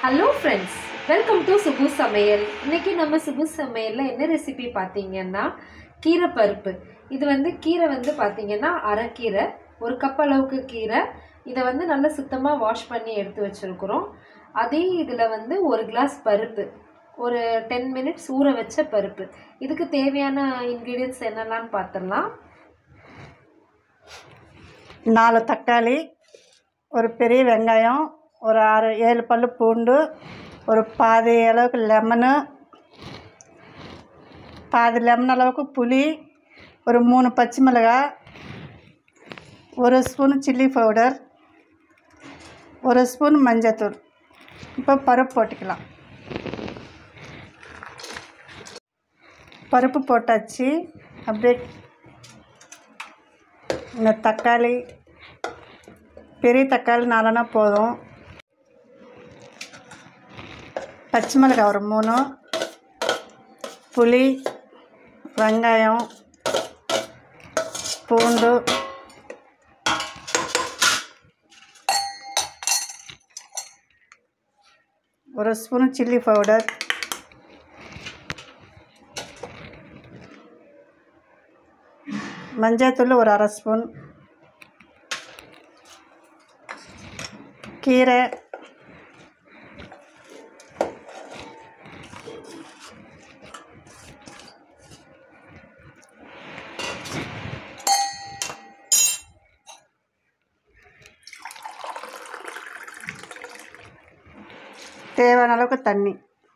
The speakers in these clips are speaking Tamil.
ஹலோ ஃப்ரெண்ட்ஸ் வெல்கம் டு சுபு சமையல் இன்னைக்கு நம்ம சுபு சமையலில் என்ன ரெசிபி பார்த்தீங்கன்னா கீரை பருப்பு இது வந்து கீரை வந்து பார்த்தீங்கன்னா அரைக்கீரை ஒரு கப் அளவுக்கு கீரை இதை வந்து நல்லா சுத்தமாக வாஷ் பண்ணி எடுத்து வச்சுருக்குறோம் அதே இதில் வந்து ஒரு கிளாஸ் பருப்பு ஒரு டென் மினிட்ஸ் ஊற வச்ச பருப்பு இதுக்கு தேவையான இன்க்ரீடியன்ஸ் என்னெல்லாம் பார்த்துடலாம் நாலு தக்காளி ஒரு பெரிய வெங்காயம் ஒரு ஆறு ஏழு பல் பூண்டு ஒரு பாதி அளவுக்கு லெமனு பாதி லெமன் அளவுக்கு புளி ஒரு மூணு பச்சை மிளகாய் ஒரு ஸ்பூன் சில்லி பவுடர் ஒரு ஸ்பூன் மஞ்சத்தூள் இப்போ பருப்பு போட்டுக்கலாம் பருப்பு போட்டாச்சு அப்படியே இந்த தக்காளி பெரிய தக்காளி நாலனா போதும் பச்சை மிளகாய் ஒரு மூணு புளி வெங்காயம் பூண்டு ஒரு ஸ்பூன் சில்லி பவுடர் மஞ்சள்தூள் ஒரு அரை ஸ்பூன் கீரை தேவையான அளவுக்கு தண்ணி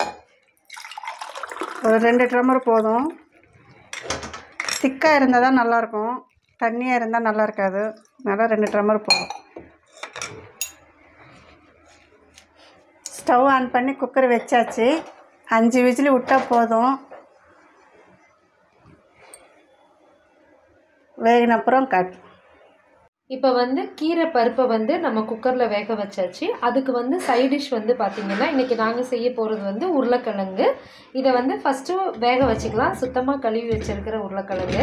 ஒரு ரெண்டு டம்ளர் போதும் திக்காக இருந்தால் தான் நல்லாயிருக்கும் தண்ணியாக இருந்தால் நல்லா இருக்காது அதனால் ரெண்டு டம்ளர் போதும் ஸ்டவ் ஆன் பண்ணி குக்கர் வச்சாச்சு அஞ்சு விசிலி விட்டால் போதும் வேகின அப்புறம் கட் இப்போ வந்து கீரை பருப்பை வந்து நம்ம குக்கரில் வேக வச்சாச்சு அதுக்கு வந்து சைட் டிஷ் வந்து பார்த்திங்கன்னா இன்றைக்கி நாங்கள் செய்ய போகிறது வந்து உருளைக்கிழங்கு இதை வந்து ஃபஸ்ட்டு வேக வச்சுக்கலாம் சுத்தமாக கழுவி வச்சிருக்கிற உருளைக்கிழங்கு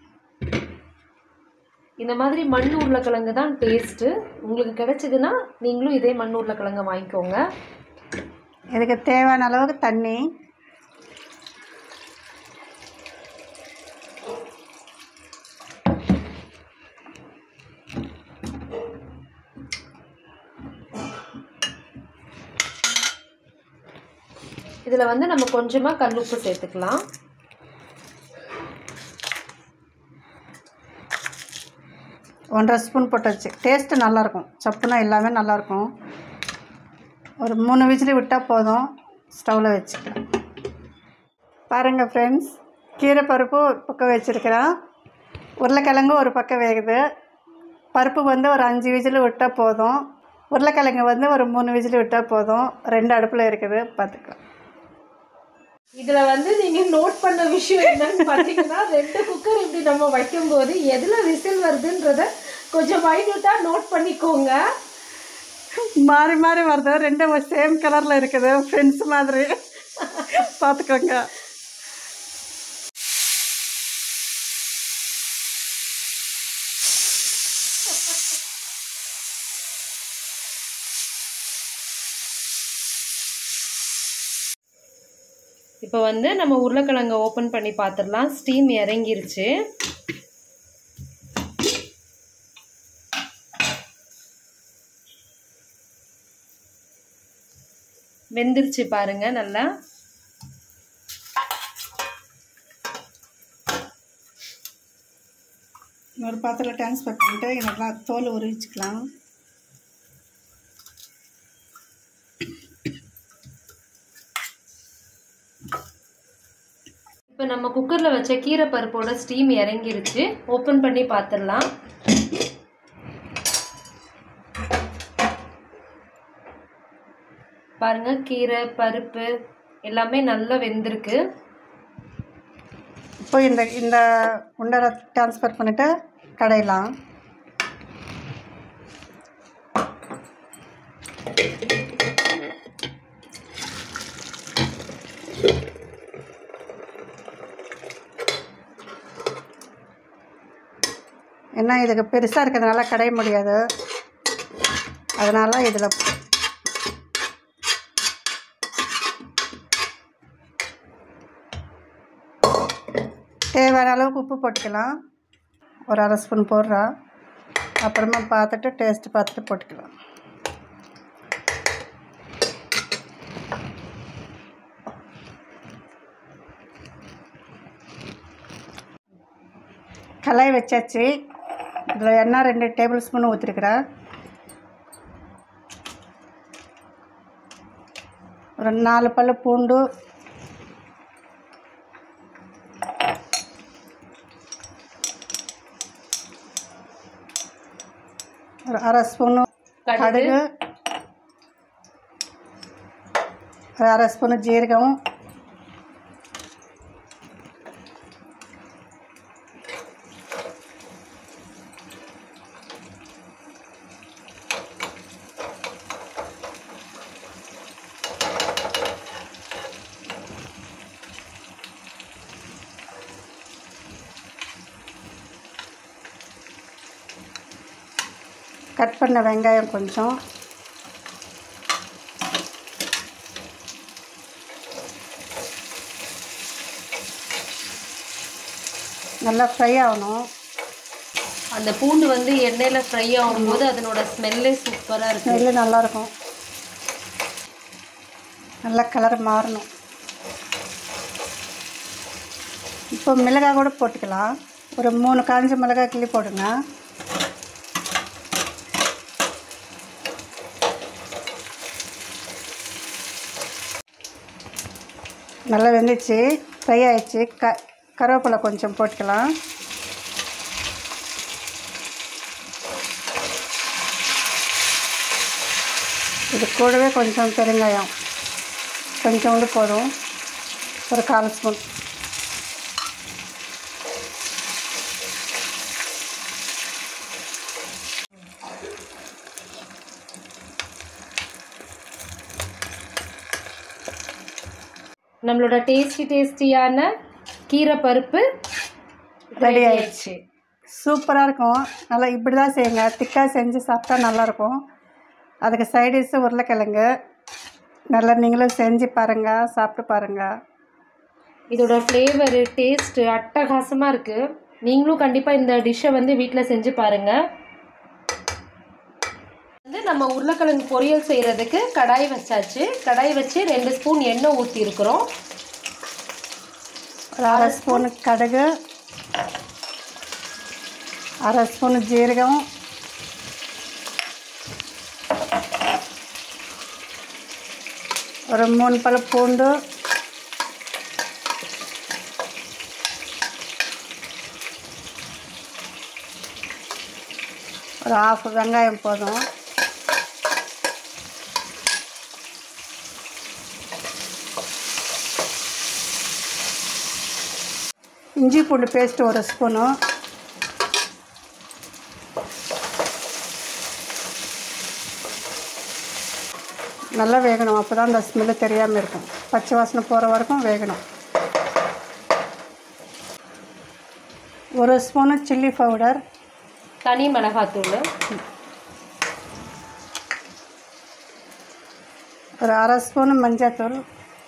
இந்த மாதிரி மண் உருளைக்கிழங்கு தான் டேஸ்ட்டு உங்களுக்கு கிடைச்சதுன்னா நீங்களும் இதே மண் உருளைக்கிழங்கு வாங்கிக்கோங்க இதுக்கு தேவையான அளவுக்கு தண்ணி இதில் வந்து நம்ம கொஞ்சமாக கல் உப்பு சேர்த்துக்கலாம் ஒன்றரை ஸ்பூன் போட்டாச்சு டேஸ்ட்டு நல்லாயிருக்கும் சப்புனா எல்லாமே நல்லாயிருக்கும் ஒரு மூணு விசிலி விட்டால் போதும் ஸ்டவ்வில் வச்சுக்கலாம் பாருங்கள் ஃப்ரெண்ட்ஸ் கீரை பருப்பு ஒரு பக்கம் வச்சுருக்கிறேன் உருளைக்கிழங்கு ஒரு பக்கம் வேகுது பருப்பு வந்து ஒரு அஞ்சு விசில் விட்டால் போதும் உருளைக்கிழங்கு வந்து ஒரு மூணு விசில் விட்டால் போதும் ரெண்டு அடுப்பில் இருக்குது பார்த்துக்கலாம் இதில் வந்து நீங்கள் நோட் பண்ண விஷயம் என்னன்னு பார்த்தீங்கன்னா ரெண்டு குக்கர் இப்படி நம்ம வைக்கும்போது எதில் விசில் வருதுன்றத கொஞ்சம் மைன்யூட்டாக நோட் பண்ணிக்கோங்க மாறி மாறி வருது ரெண்டும் சேம் கலரில் இருக்குது ஃப்ரெண்ட்ஸ் மாதிரி பார்த்துக்கோங்க இப்போ வந்து நம்ம உருளைக்கிழங்கை ஓப்பன் பண்ணி பார்த்துடலாம் ஸ்டீம் இறங்கிருச்சு வெந்துருச்சு பாருங்க நல்லா இன்னொரு பாத்திரம் ட்ரான்ஸ்ஃபர் பண்ணிட்டு எனக்குலாம் தோல் உரிச்சிக்கலாம் இப்போ நம்ம குக்கரில் வச்ச கீரை பருப்போட ஸ்டீம் இறங்கிருச்சு ஓப்பன் பண்ணி பார்த்துடலாம் பாருங்க கீரை பருப்பு எல்லாமே நல்லா வெந்திருக்கு இப்போ இந்த இந்த உண்டரை ட்ரான்ஸ்ஃபர் பண்ணிவிட்டு கடையலாம் ஏன்னா இதுக்கு பெருசாக இருக்கிறதுனால கடைய முடியாது அதனால் இதில் தேவையான அளவுக்கு உப்பு போட்டுக்கலாம் ஒரு அரை ஸ்பூன் போடுறா அப்புறமா பார்த்துட்டு டேஸ்ட்டு பார்த்துட்டு போட்டுக்கலாம் கலாய் வச்சாச்சு இதில் எண்ணெய் ரெண்டு டேபிள் ஸ்பூன் ஊற்றிருக்கிறேன் ஒரு நாலு பல்லு பூண்டு ஒரு அரை ஸ்பூனு கடுகு. கடுகு ஒரு அரை ஸ்பூனு ஜீரகம் கட் பண்ண வெங்காயம் கொஞ்சம் நல்லா ஃப்ரை ஆகணும் அந்த பூண்டு வந்து எண்ணெயில ஃப்ரை ஆகும்போது அதனோட ஸ்மெல்லே சூப்பரா இருக்கு ஸ்மெல்லு நல்லாயிருக்கும் நல்லா கலர் மாறணும் இப்போ மிளகாய் கூட போட்டுக்கலாம் ஒரு மூணு காஞ்ச மிளகாய் கிள்ளி போடுங்க நல்லா வெந்துச்சு ஃப்ரை ஆயிடுச்சு க கருவேப்பிலை கொஞ்சம் போட்டுக்கலாம் இது கூடவே கொஞ்சம் பெருங்காயம் கொஞ்சோண்டு போதும் ஒரு கால் ஸ்பூன் நம்மளோட டேஸ்டி டேஸ்டியான கீரை பருப்பு ரெடி ஆயிடுச்சு சூப்பராக இருக்கும் நல்லா இப்படி தான் செய்யுங்க திக்காக செஞ்சு சாப்பிட்டா நல்லாயிருக்கும் அதுக்கு சைடிஷ் உருளைக்கிழங்கு நல்லா நீங்களும் செஞ்சு பாருங்கள் சாப்பிட்டு பாருங்கள் இதோட ஃப்ளேவரு டேஸ்ட்டு அட்டகாசமாக இருக்குது நீங்களும் கண்டிப்பாக இந்த டிஷ்ஷை வந்து வீட்டில் செஞ்சு பாருங்கள் வந்து நம்ம உருளைக்கிழங்கு பொரியல் செய்கிறதுக்கு கடாய் வச்சாச்சு கடாய் வச்சு ரெண்டு ஸ்பூன் எண்ணெய் ஊற்றிருக்கிறோம் ஒரு அரை ஸ்பூனு கடுகு அரை ஸ்பூனு ஜீரகம் ஒரு மூணு பழ பூண்டு ஒரு ஆஃப் வெங்காயம் போதும் இஞ்சி பூண்டு பேஸ்ட் ஒரு ஸ்பூனு நல்லா வேகணும் அப்போ தான் அந்த ஸ்மெல்லு தெரியாமல் இருக்கும் பச்சை வாசனை போகிற வரைக்கும் வேகணும் ஒரு ஸ்பூனு சில்லி பவுடர் தனி மிளகாத்தூள் ஒரு அரை ஸ்பூனு மஞ்சள்தூள்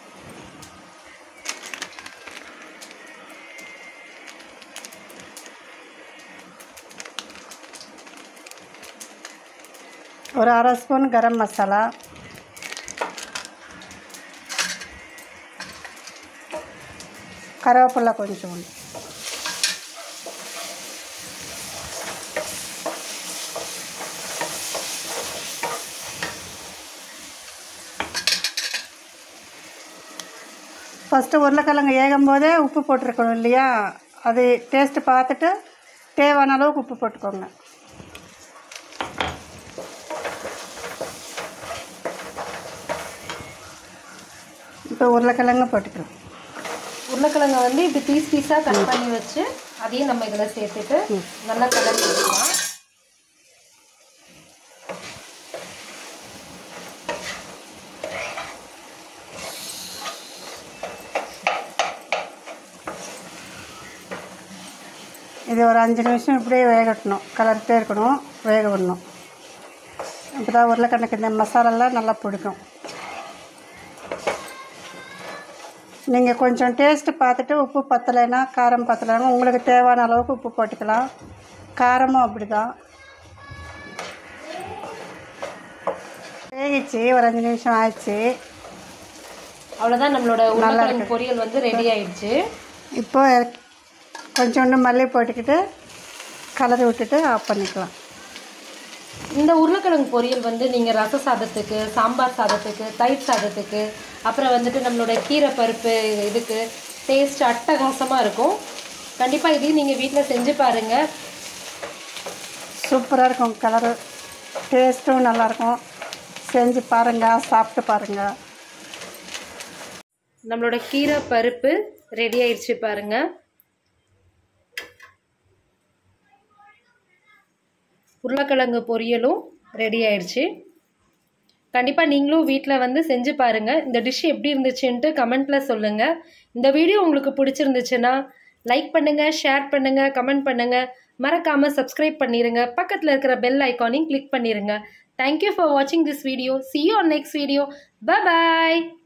ஒரு அரை ஸ்பூன் கரம் மசாலா கருவேப்பிலை கொஞ்சம் ஃபஸ்ட்டு உருளைக்கிழங்கு ஏகும் போதே உப்பு போட்டிருக்கணும் இல்லையா அது டேஸ்ட்டு பார்த்துட்டு தேவையான அளவுக்கு உப்பு போட்டுக்கோங்க இப்போ உருளைக்கிழங்கு போட்டுக்கலாம் உருளைக்கிழங்கை வந்து இப்படி பீஸ் பீஸாக கட் பண்ணி வச்சு அதையும் நம்ம இதில் சேர்த்துட்டு நல்லா கலந்து விட்டுக்கலாம் இது ஒரு அஞ்சு நிமிஷம் இப்படியே வேகட்டணும் கலர்ட்டே இருக்கணும் வேக விடணும் அப்போ தான் உருளைக்கிழங்குக்கு இந்த மசாலாலாம் நல்லா பிடிக்கும் நீங்கள் கொஞ்சம் டேஸ்ட்டு பார்த்துட்டு உப்பு பத்தலைன்னா காரம் பத்தலைன்னா உங்களுக்கு தேவையான அளவுக்கு உப்பு போட்டுக்கலாம் காரமும் அப்படி தான் வேகிச்சு ஒரு அஞ்சு நிமிஷம் ஆயிடுச்சு அவ்வளோதான் நம்மளோட உருளைக்கிழங்கு பொரியல் வந்து ரெடி ஆயிடுச்சு இப்போ கொஞ்சோண்டு மல்லி போட்டுக்கிட்டு கலரி விட்டுட்டு ஆஃப் பண்ணிக்கலாம் இந்த உருளைக்கிழங்கு பொரியல் வந்து நீங்கள் ரச சாதத்துக்கு சாம்பார் சாதத்துக்கு தயிர் சாதத்துக்கு அப்புறம் வந்துட்டு நம்மளோட கீரை பருப்பு இதுக்கு டேஸ்ட் அட்டகாசமாக இருக்கும் கண்டிப்பாக இதையும் நீங்கள் வீட்டில் செஞ்சு பாருங்கள் சூப்பராக இருக்கும் கலரு டேஸ்ட்டும் நல்லாயிருக்கும் செஞ்சு பாருங்கள் சாப்பிட்டு பாருங்கள் நம்மளோட கீரை பருப்பு ரெடி ஆயிடுச்சு பாருங்க உருளைக்கிழங்கு பொரியலும் ரெடி ஆயிடுச்சு கண்டிப்பாக நீங்களும் வீட்டில் வந்து செஞ்சு பாருங்கள் இந்த டிஷ் எப்படி இருந்துச்சுன்ட்டு கமெண்ட்டில் சொல்லுங்கள் இந்த வீடியோ உங்களுக்கு பிடிச்சிருந்துச்சுன்னா லைக் பண்ணுங்கள் ஷேர் பண்ணுங்கள் கமெண்ட் பண்ணுங்கள் மறக்காமல் சப்ஸ்கிரைப் பண்ணிடுங்க பக்கத்தில் இருக்கிற பெல் ஐக்கானையும் கிளிக் பண்ணிடுங்க தேங்க்யூ ஃபார் வாட்சிங் this video see you on next video bye bye